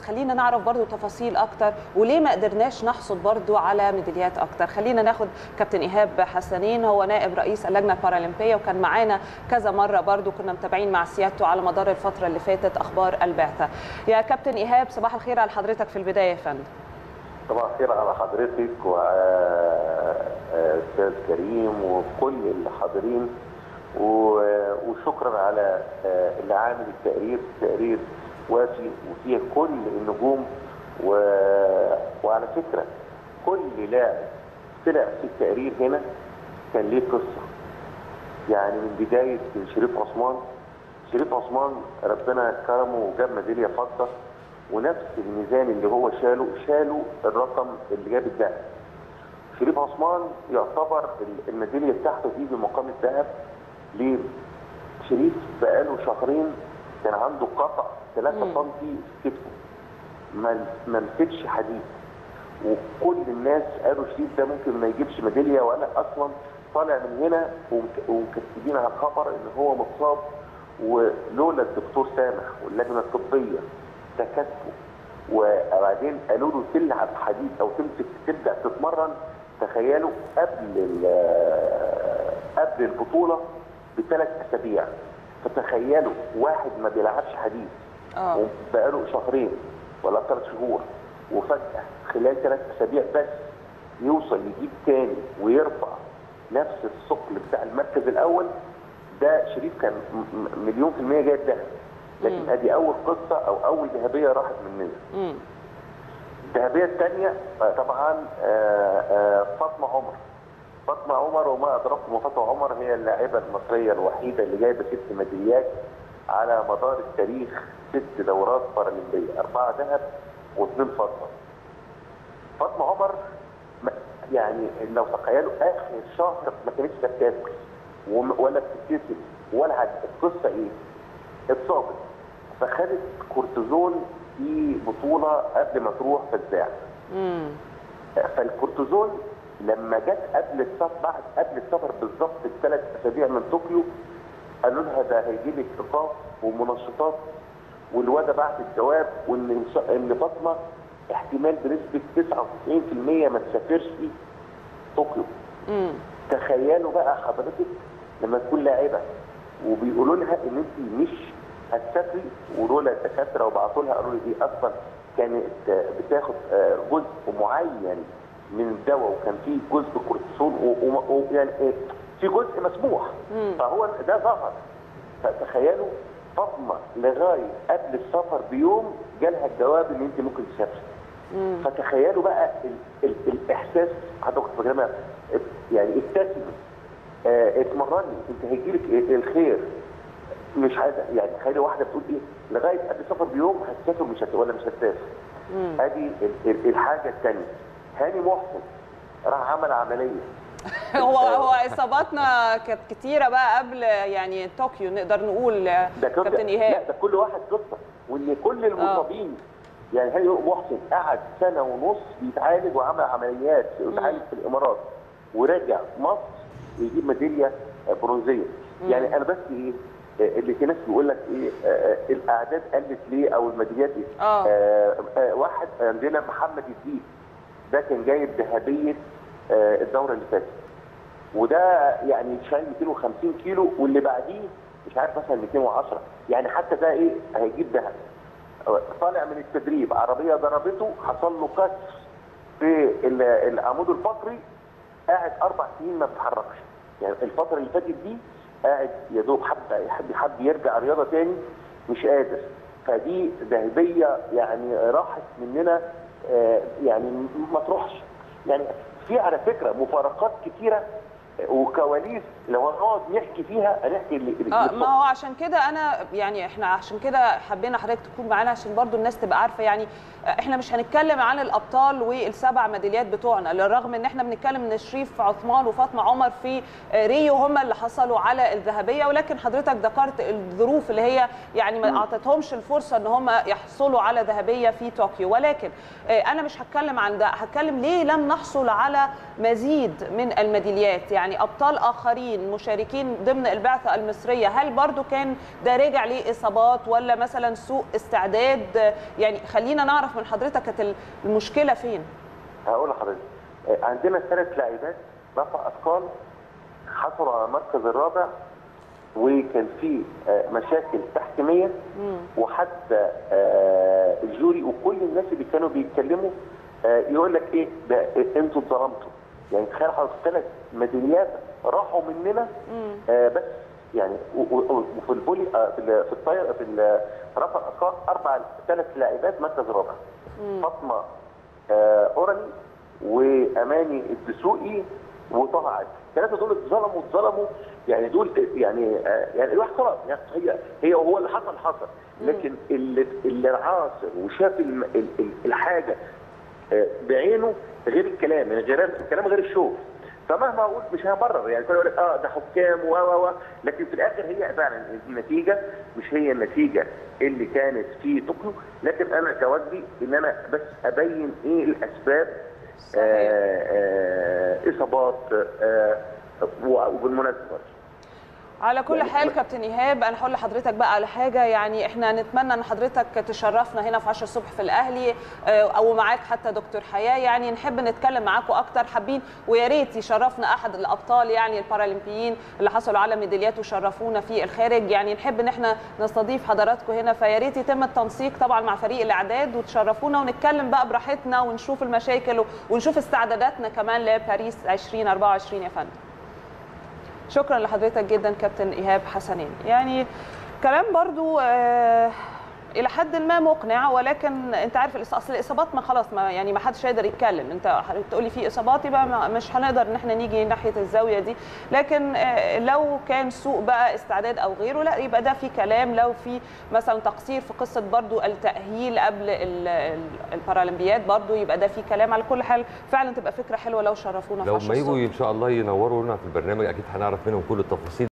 خلينا نعرف برضو تفاصيل اكتر وليه ما قدرناش نحصد برضو على ميداليات اكتر خلينا ناخد كابتن ايهاب حسنين هو نائب رئيس اللجنه البارالمبيه وكان معانا كذا مره برضو كنا متابعين مع سيادته على مدار الفتره اللي فاتت اخبار البعثه يا كابتن ايهاب صباح الخير على حضرتك في البدايه يا فندم صباح الخير على حضرتك واستاذ كريم وكل اللي حاضرين وشكرا على اللي عامل التقرير تقرير وافي وفيه كل النجوم و... وعلى فكره كل لاعب طلع في التقرير هنا كان ليه قصه يعني من بدايه شريف عثمان شريف عثمان ربنا كرمه وجاب ميداليه فضه ونفس الميزان اللي هو شاله شالوا الرقم اللي جاب الذهب شريف عثمان يعتبر الميداليه بتاعته دي بمقام الذهب ليه؟ شريف بقاله شهرين كان عنده قطع 3 سم في كتفه ما ما مسكش حديد وكل الناس قالوا شريف ده ممكن ما يجيبش ميداليه وانا اصلا طالع من هنا ومكتبين على الخبر ان هو مصاب ولولا الدكتور سامح واللجنه الطبيه تكاتفوا وبعدين قالوا له تلعب حديد او تمسك تبدا تتمرن تخيلوا قبل قبل البطوله بثلاث اسابيع فتخيلوا واحد ما بيلعبش حديد اه وبقاله شهرين ولا ثلاث شهور وفجاه خلال ثلاث اسابيع بس يوصل يجيب تاني ويرفع نفس الثقل بتاع المركز الاول ده شريف كان مليون في المية جايب ذهب لكن ادي اول قصه او اول ذهبيه راحت مننا. امم الذهبيه الثانيه طبعا فاطمه عمر. فاطمه عمر وما ادراكم فاطمه عمر هي اللاعبه المصريه الوحيده اللي جايبه ست ميداليات على مدار التاريخ ست دورات بارالمبيه، اربعه ذهب واثنين فضه. فاطمه عمر يعني لو تخيلوا اخر شهر ما كانتش لا بتاكل ولا بتتكسب ولا عاد القصه ايه؟ اتصابت فخدت كورتيزون في بطوله قبل ما تروح فزاع. امم فالكورتيزون لما جت قبل السفر بعد قبل السفر بالظبط بثلاث اسابيع من طوكيو قالوا لها ده هيجي لك ايقاف ومنشطات والواد بعت الجواب وان ان فاطمه احتمال بنسبه 99% ما تسافرش طوكيو. امم تخيلوا بقى حضرتك لما تكون لاعبه وبيقولوا لها ان انت مش هتسافري ولولا الدكاتره وبعتوا لها قالوا لي دي اصلا كانت بتاخد جزء معين من الدواء وكان فيه جزء كورتيسون ويعني في جزء مسموح فهو ده ظهر فتخيلوا فاطمه لغايه قبل السفر بيوم جالها الجواب ان انت ممكن تسافري فتخيلوا بقى ال ال الاحساس حضرتك فاكرها يعني ابتسمي اه اتمرني انت هيجيلك الخير مش عايزه يعني تخيلي واحده بتقول ايه لغايه قبل السفر بيوم هتسافر مش هت... ولا مش هتسافر ادي الحاجه الثانيه هاني محسن راح عمل عمليه هو هو اصاباتنا كانت كتيره بقى قبل يعني طوكيو نقدر نقول ده كابتن كابتن لا ايهاب ده كل واحد قصه وان كل المصابين يعني هاني محسن قعد سنه ونص بيتعالج وعمل عمليات وتعالج في الامارات ورجع مصر يجيب ميداليه برونزيه يعني انا بس ايه اللي في ناس بيقول لك ايه آه الاعداد قلت ليه او الميداليات دي آه. آه آه واحد عندنا محمد الدين ده كان جايب ذهبيه آه الدوره اللي فاتت وده يعني شايل 250 كيلو واللي بعديه مش عارف مثلا 210 يعني حتى ده ايه هيجيب ذهب طالع من التدريب عربيه ضربته حصل له كسر في العمود الفقري قاعد اربع سنين ما بيتحركش يعني الفتره اللي فاتت دي قاعد يا دوب حب يحب حب يرجع رياضه تاني مش قادر فدي ذهبيه يعني راحت مننا آه يعني ما تروحش يعني في على فكره مفارقات كتيره وكواليس لو هنقعد نحكي فيها هنحكي اللي اه ما هو عشان كده انا يعني احنا عشان كده حبينا حضرتك تكون معانا عشان برضو الناس تبقى عارفه يعني احنا مش هنتكلم عن الابطال والسبع ميداليات بتوعنا للرغم ان احنا بنتكلم ان شريف عثمان وفاطمه عمر في ريو هم اللي حصلوا على الذهبيه ولكن حضرتك ذكرت الظروف اللي هي يعني ما اعطتهمش الفرصه ان هم يحصلوا على ذهبيه في طوكيو ولكن انا مش هتكلم عن ده هتكلم ليه لم نحصل على مزيد من الميداليات يعني يعني ابطال اخرين مشاركين ضمن البعثه المصريه هل برضو كان ده راجع لاصابات ولا مثلا سوء استعداد يعني خلينا نعرف من حضرتك كانت المشكله فين هقول لحضرتك آه، عندنا ثلاث لاعبات رفع اثقال حصلوا على المركز الرابع وكان في آه، مشاكل تحكيميه وحتى آه، الجوري وكل الناس اللي كانوا بيتكلموا آه، يقول لك ايه ده انتوا اتظلمتوا يعني تخيل حضرتك ثلاث ميداليات راحوا مننا آه، بس يعني و- و- وفي الفولي آه، في ال- في الطاير في ال- في رفع الاثقال اربع ثلاث لاعبات مركز رابع فاطمه آه، اورالي واماني الدسوقي وطه عادل الثلاثه دول اتظلموا اتظلموا يعني دول يعني آه، يعني الواحد خلاص يعني هي هي هو اللي حصل حصل لكن اللي اللي عاصر وشاف الم- ال- ال- الحاجه آه، بعينه غير الكلام يعني غير الكلام غير الشوف فمهما اقول مش هبرر يعني كل يقول لك اه ده حكام و و و لكن في الاخر هي فعلا النتيجه مش هي النتيجه اللي كانت في طوكيو لكن انا كواجبي ان انا بس ابين ايه الاسباب صحيح. آه آه اصابات آه وبالمناسبه على كل يعني حال إحنا- كابتن ايهاب انا هقول لحضرتك بقى على حاجه يعني احنا نتمنى ان حضرتك تشرفنا هنا في 10 الصبح في الاهلي آه، او معاك حتى دكتور حياه يعني نحب نتكلم معاكم اكتر حابين ويا ريت يشرفنا احد الابطال يعني البارالمبيين اللي حصلوا على ميداليات وشرفونا في الخارج يعني نحب ان احنا نستضيف حضراتكم هنا فيا ريت يتم التنسيق طبعا مع فريق الاعداد وتشرفونا ونتكلم بقى براحتنا ونشوف المشاكل ونشوف استعداداتنا كمان لباريس 2024 يا فندم شكرا لحضرتك جدا كابتن ايهاب حسنين يعني كلام برضو آه الى حد ما مقنع ولكن انت عارف الإص- اصل الاصابات ما خلاص ما يعني ما حدش هيقدر يتكلم انت تقولي في اصابات يبقى ما- مش هنقدر ان احنا نيجي ناحيه الزاويه دي لكن آه، لو كان سوء بقى استعداد او غيره لا يبقى ده في كلام لو في مثلا تقصير في قصه برضو التاهيل قبل ال- ال- البارالمبياد برضو يبقى ده في كلام على كل حال فعلا تبقى فكره حلوه لو شرفونا في لو 10 ما يجوا الصبح. ان شاء الله ينوروا لنا في البرنامج اكيد هنعرف منهم كل التفاصيل